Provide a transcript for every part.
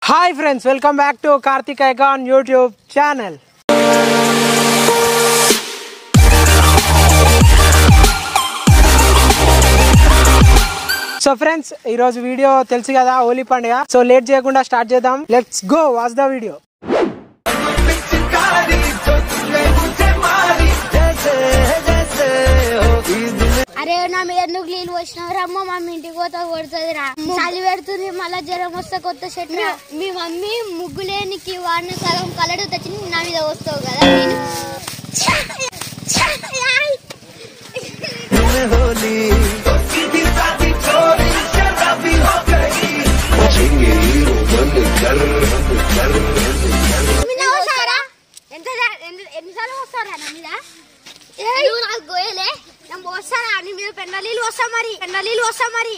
Hi friends welcome back to Kartik icon YouTube channel so friends ఈ రోజు video తెలుసు కదా హోలీ పండుగ సో లేట్ చేయకుండా స్టార్ట్ చేద్దాం let's go watch the video అరే నా మీద ఎందుకు నీళ్ళు వచ్చినావు రమ్మ మమ్మీ ఇంటికి పోతా కొడుతుంది రా చలి పెడుతుంది మళ్ళా జ్వరం వస్తే కొత్త షర్ట్ మీ మమ్మీ ముగ్గులేనికి వాడిన సగం కలడు తెచ్చి నా మీద వస్తావు కదా నేను మీద వస్తారా? ఎంత ఎంత- ఎన్నిసార్లు వస్తారా నా మీద నువ్వు నాకు గోయలే నేను వస్తారా నీ మీద పెన్న నీళ్ళు వస్తా మరి పెన్న నీళ్ళు వస్తా మరి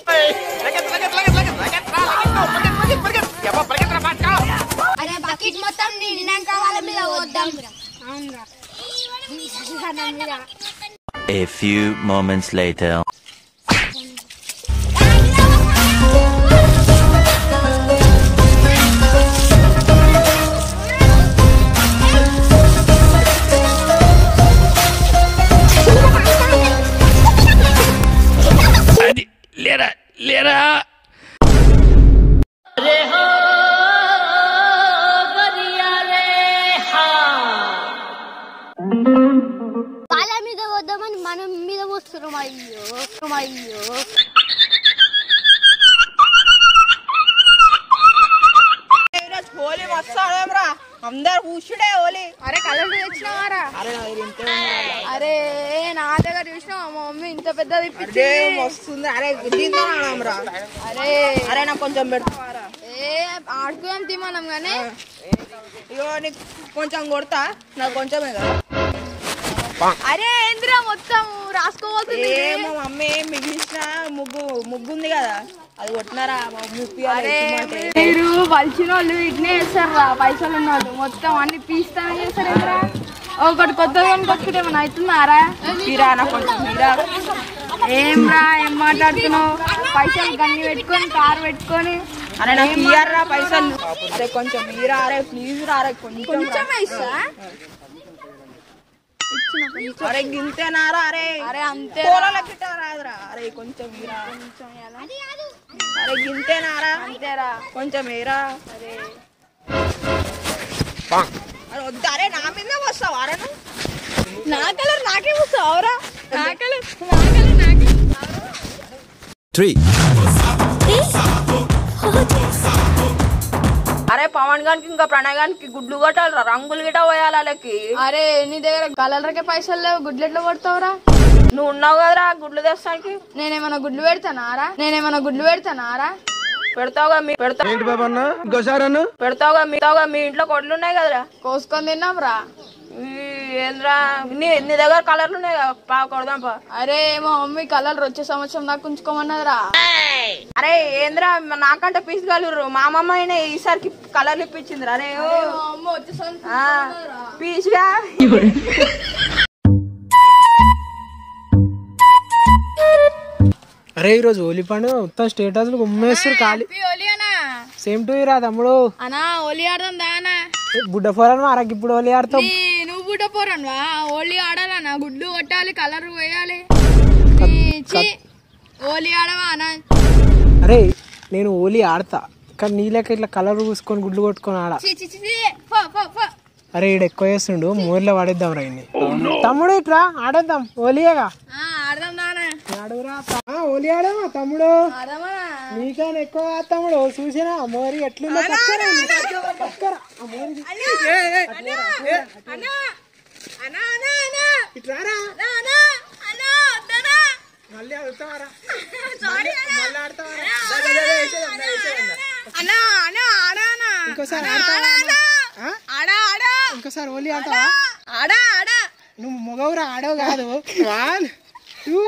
అరే బకెట్ మొత్తం నిండినాక వాళ్ళ మీద వద్దాం అవునురా నా మీద A few moments later. లేరా లేరా వాళ్ళ మీద వద్దామని మనం మీద వస్తున్నాం అయ్యో అయ్యో ఈరోజు హోలీ మస్తు ఆడాంరా అందరు కూర్చుడే హోలీ అరే కలర్ తెచ్చినావారా అరే నా దగ్గర ఇంతే ఉంది. అరే నా దగ్గర చూసినావా మా మమ్మీ ఇంత పెద్దది అరే ఇప్పించింది వస్తుంది అరే దీంతో ఆడాంరా అరే అరే నాకు కొంచెం పెడతావారా ఏ ఆడుకున్నాం తిమ్మన్నాం కానీ ఇగో నీకు కొంచెం కొడతా నాకు కొంచెమే కదా అరే ఏందిరా మొత్తం రాసుకోబోతుంది ఏ మా మమ్మీ మిగిలిసిన ముగ్గు ముగ్గు ఉంది కదా అది కొట్టినారా మా మమ్మీ అరే ఇప్పియాలి మీరు వలిచిన వాళ్ళు ఇట్నే చేస్తారు రా పైసలు ఉన్నాడు మొత్తం అన్ని పీస్తానే చేస్తారు ఏంద్రా ఒకటి కొత్తగా కొనుక్కొచ్చుకుంటే ఏమన్నా అవుతున్నారా తీరా నాకు కొంచెం తీరా ఏం రా ఏం మాట్లాడుతున్నావు పైసలు గన్ని పెట్టుకొని కారు పెట్టుకొని అరే నాకు ఇయ్యారా పైసలు అరే కొంచెం మీరా అరే ప్లీజ్ రా అరే కొంచెం రా. కొంచెమే ఇస్తా అరే గింతేనారా అరే అరే అంతే కూరలో గిట్టారాదురా అరే కొంచెం మీరా అరే గింతేనారా అంతేరా కొంచెం ఏరా అరే వద్దు అరే నా మీద వస్తావా అరే నువ్వు? నా కలర్ నాకే వస్తావురా నా కలర్ నా కలర్ నాకే Three. అరే పవన్ గానికి ఇంకా ప్రణయ్ గానికి గుడ్లు కొట్టాలరా రంగులు గిట్ట పోయాలి వాళ్ళకి అరే నీ దగ్గర కలర్కే పైసలు లేవు గుడ్లు ఎట్లా కొడతావురా నువ్వు ఉన్నావు కదరా గుడ్లు తెస్తానికి నేనేమన్నా గుడ్లు పెడతానారా నేనేమన్నా గుడ్లు పెడతానారా పెడతావుగా మీ పెడతా ఏంటి బాబా అన్న ఇంకోసారి పెడతావుగా మీ పెడతావుగా మీ ఇంట్లో కొడ్లు ఉన్నాయి కదరా కోసుకొని తిన్నాం రా ఈ ఏంద్రా నీ నీ దగ్గర కలర్లు ఉన్నాయి కదా పా కొడదాం పా అరే మా మమ్మీ కలర్ వచ్చే సంవత్సరం దాకా ఉంచుకోమన్నదిరా అరే ఏంద్రా నాకంటే పీస్ కలరు మా అమ్మమ్మ అయినా ఈసారికి కలర్లు ఇప్పించిందిరా అరే ఓ. మా అమ్మ వచ్చే సంవత్సరం ఆ, పీస్గా అరే ఈరోజు హోలీ పండుగ మొత్తం స్టేటస్లు గుమ్మేస్తారు ఖాళీ హ్యాపీ హోలీ అన్నా సేమ్ టు రా తమ్ముడు అన్నా హోలీ ఆడదాం దానా ఏ, బుడ్డ ఫోరన్ మారకి ఇప్పుడు హోలీ ఆడతాం నీ నువ్వు బుట్ట పోరన్వా హోలీ ఆడాలన్నా గుడ్లు కొట్టాలి కలర్ పోయాలి ఈ ఛీ, హోలీ ఆడవా అన్నా అరే నేను హోలీ ఆడతా కానీ నీ లెక్క ఇట్లా కలర్ పూసుకొని గుడ్లు కొట్టుకొని ఆడ ఛీ, ఛీ, ఛీ, ఛీ. పో, పో, పో. అరే ఈడు ఎక్కువ చేస్తుండు మూర్లో పడేద్దాం రా ఇన్ని తమ్ముడు ఇట్రా ఆడేద్దాం హోలీయేగా ఆ, ఆడదాం దానా ఆడురా ఆ, హోలీ ఆడమా తమ్ముడు ఆడమా నీకైనా ఎక్కువ కాదు తమ్ముడు చూసినా మోరి ఎట్లుందో పక్కరా ఇది. పక్కరా. ఆ మోరి అన్నా అన్నా అన్నా అన్నా ఇట్రారా అన్నా అన్నా అన్నా వద్దనా మళ్ళీ ఆడుతావారా సారీ మళ్ళీ ఆడతావారా దా, దా, దా, వేసేద్దాం, దా, వేసేద్దాం, దా. అన్నా అన్నా ఆడా అన్నా ఇంకోసారి అన్నా, ఆడతావా ఆడా, అన్న? ఆ? ఆడా ఆడా ఇంకోసారి హోలీ ఆడతావా ఆడా ఆడా నువ్వు మొగవురా ఆడవు కాదు వన్ టూ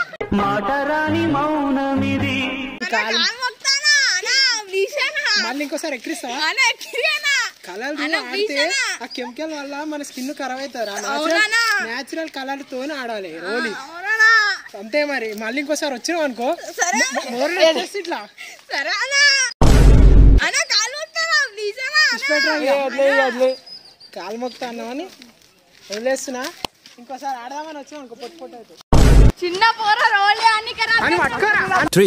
కాలు మొక్తానా అన్నా వీసానా మళ్ళీ ఇంకోసారి ఎక్కిరిస్తావా అన్నా ఎక్కిరేనా కలర్ అన్న, ఆడితే ప్లీజ్ ఆ కెమికల్ వల్ల మన స్కిన్ ఖరాబ్ అవుతారా అవునా? నేచురల్ కలర్ తోనే ఆడాలి హోలీ అవునా అంతే మరి మళ్ళీ ఇంకోసారి వచ్చినావు అనుకో సరే మోర్లో వచ్చేసి ఇట్లా సరే అన్నా అన్నా కాలు మొక్తానా ఇష్టపెట్టరా ఇక. వదిలే ఇక, వదిలే కాలు మొక్తా అన్నామని వదిలేస్తున్నా ఇంకోసారి ఆడదామని వచ్చాం ఇంకో పొట్టు పొట్టు అవుతుంది చిన్న పోర రోలే అని కరా అని పట్టుకోరా Three.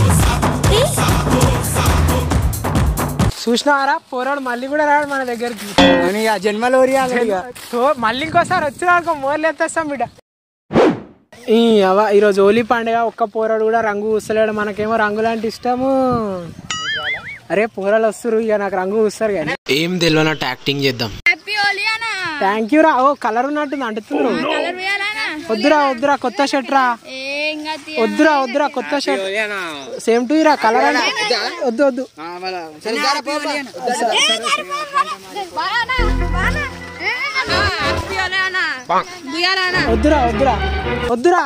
చూసినారా పోరాడు మళ్ళీ కూడా రాడు మన దగ్గరికి జన్మలో సో మళ్ళీ ఇంకోసారి వచ్చిన మోర్లు ఎత్తేస్తాం బిడ్డ ఈ అవ ఈరోజు హోలీ పండుగ ఒక్క పోరాడు కూడా రంగు పూస్తలేడు మనకేమో రంగులు అంటే ఇష్టము అరే పోరాలు వస్తారు ఇక నాకు రంగు పూస్తారు కానీ ఏం తెలియనట్టు యాక్టింగ్ చేద్దాం హ్యాపీ హోలీ అన్న థ్యాంక్ యూ రా ఓ కలర్ ఉన్నట్టుంది అంటున్నారు కలర్ వేయాలనా వద్దురా వద్దురా కొత్త షర్ట్ రా ఏ ఇంకా తీ- వద్దురా వద్దురా కొత్త షర్ట్ సేమ్ టు రా కలర్ వద్దు వద్దు బాగానా? బాగానా? ఏ, అన్న, హ్యాపీ హోలీ అన్న. దిగాలనా? వద్దురా వద్దురా వద్దురా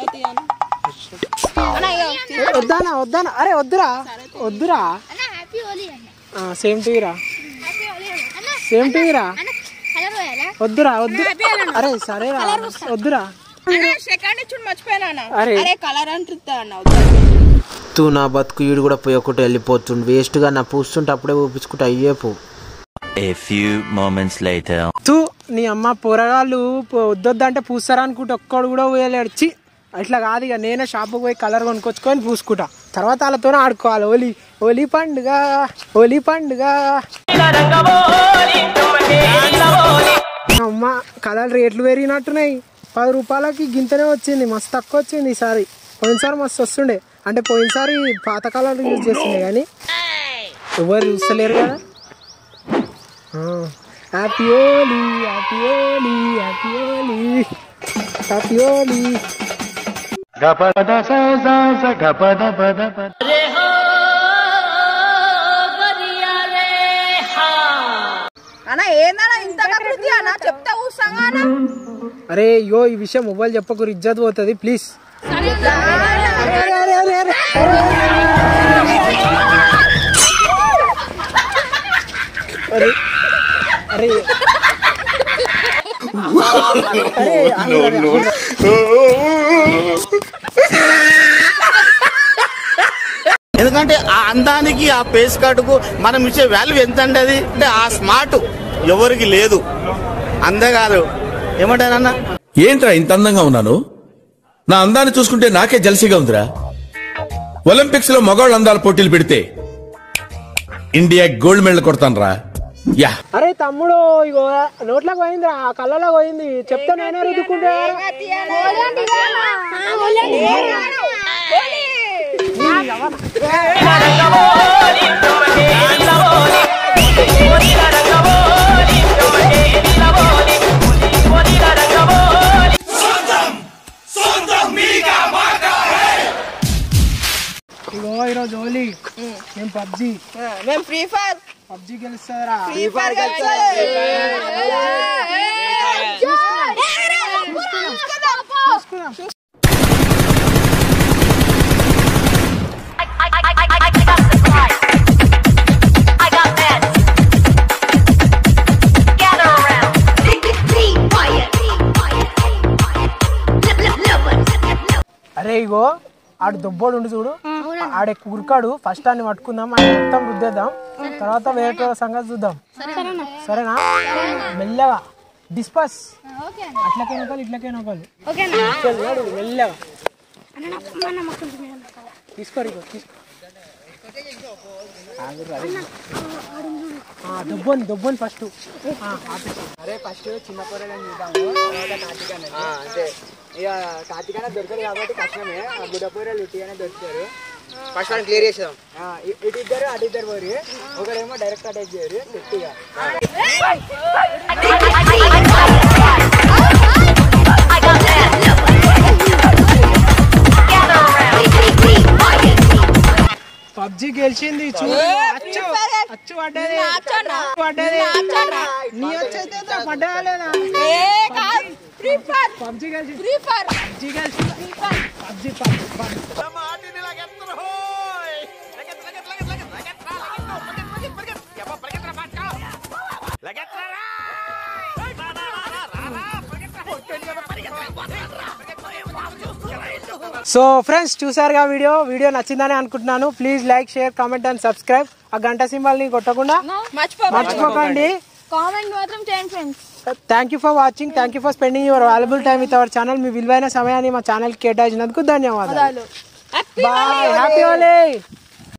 వద్దానా వద్దానా అరే వద్దురా వద్దురా అన్న హ్యాపీ హోలీ అన్న సేమ్ టు రా హ్యాపీ హోలీ అన్న అన్న సేమ్ టు రా అన్న కలర్ పోయాలా వద్దురా వద్దు అరే సరే రా వద్దురా అన్న, సెకండ్ ఇచ్చుడు మర్చిపోయినా అన్న. అరే. అరే కలర్ అంటుందా అన్న తూ నా బతుకు ఈడు కూడా పోయకుండా వెళ్ళిపోతుండు వేస్ట్ గా నా పూస్తుంటే అప్పుడే ఊపించుకుంటే అయ్యే పో A few moments later. తూ నీ అమ్మ పోరగాళ్ళు పో- వద్దొద్దంటే పూస్తారా అనుకుంటే ఒక్కడు కూడా పోయలేడు చి అట్లా కాదు ఇక నేనే షాప్కి పోయి కలర్ కొనుక్కొచ్చుకొని పూసుకుంటా తర్వాత వాళ్ళతోనే ఆడుకోవాలి హోలీ హోలీ పండుగ హోలీ పండుగ అమ్మ కలర్ రేట్లు పెరిగినట్టున్నాయి పది రూపాయలకి గింతనే వచ్చింది మస్తు తక్కువ వచ్చింది ఈసారి పోయినసారి మస్తు వస్తుండే అంటే పోయినసారి పాత కలర్ యూజ్ చేస్తుండే కానీ ఎవరు చూస్తలేరు కదా happy Holi happy Holi happy Holi happy Holi అన్న ఏందన్నా ఇంత కృతి అన్న చెప్తా ఊసంగా అన్న అరే యో ఈ విషయం మొబైల్ చెప్పకు ఇజ్జత్ పోతుంది ప్లీజ్ అరే అరే అరే ఎందుకంటే ఆ అందానికి ఆ పేస్ కార్డుకు మనం ఇచ్చే వాల్యూ ఎంత అండి అది అంటే ఆ స్మార్ట్ ఎవరికి లేదు అందగారు ఏమంటారన్న ఏంట్రా ఇంత అందంగా ఉన్నాను నా అందాన్ని చూసుకుంటే నాకే జలసిగా ఉందిరా ఒలింపిక్స్ లో మగవాళ్ళ అందాల పోటీలు పెడితే ఇండియా గోల్డ్ మెడల్ కొడతాను యా అరే తమ్ముడు ఇగో నోట్లోకి పోయింది ఆ కళ్ళలో పోయింది చెప్తే నేనే రుద్దుకుంటా ఇగో ఈరోజు హోలీ మేము పబ్జి మేము ఫ్రీ ఫైర్ పబ్జి గెలుస్తారా ఫ్రీ ఫైర్ అరే ఇగో ఆడు దుబ్బోడు ఉండి చూడు ఆడే కురుకాడు ఫస్ట్ అన్ని పట్టుకుందాం ఆయన మొత్తం రుద్దేద్దాం తర్వాత వేరే సంగతి చూద్దాం సరేనా మెల్లగా డిస్పస్ అట్లకే నొకాలి ఇట్లకే నొకాలి నడు, మెల్లగా తీసుకోరు ఇగో తీసుకో ఆగుర్రా, అరే. ఆ, దుబ్బోని దుబ్బోని ఫస్ట్ అరే ఫస్ట్ చిన్న కూరగాయలు చూద్దాము అంతే ఇక కార్తీకనే దొరకదు కాబట్టి కష్టమే బుడ్డ కూరలు ఉట్టిగానే దొరుకుతారు ఫస్ట్ వన్ క్లియర్ చేసాం ఇటు ఇద్దరు అటు ఇద్దరు పోరి ఒకడేమో డైరెక్ట్ అటాక్ చేయరు గట్టిగా పబ్జి గెలిచింది చూడు అచ్చు అచ్చు పడ్డది పడ్డది నీ వచ్చి అయితే పడ్డా లేదా ఫ్రీ ఫైర్ పబ్జి గెలిచింది ఫ్రీ ఫైర్ పబ్జి గెలిచింది PUBG PUBG PUBG so friends చూసారుగా వీడియో వీడియో నచ్చిందని అనుకుంటున్నాను please like share comment and subscribe ఆ గంట సింబల్ ని కొట్టకుండా మర్చిపోకండి కామెంట్ మాత్రం చేయండి friends thank you for watching thank you for spending your valuable time with our channel మీ విలువైన సమయాన్ని మా ఛానల్ కేటాయించినందుకు ధన్యవాదాలు బాయ్ హ్యాపీ హోలీ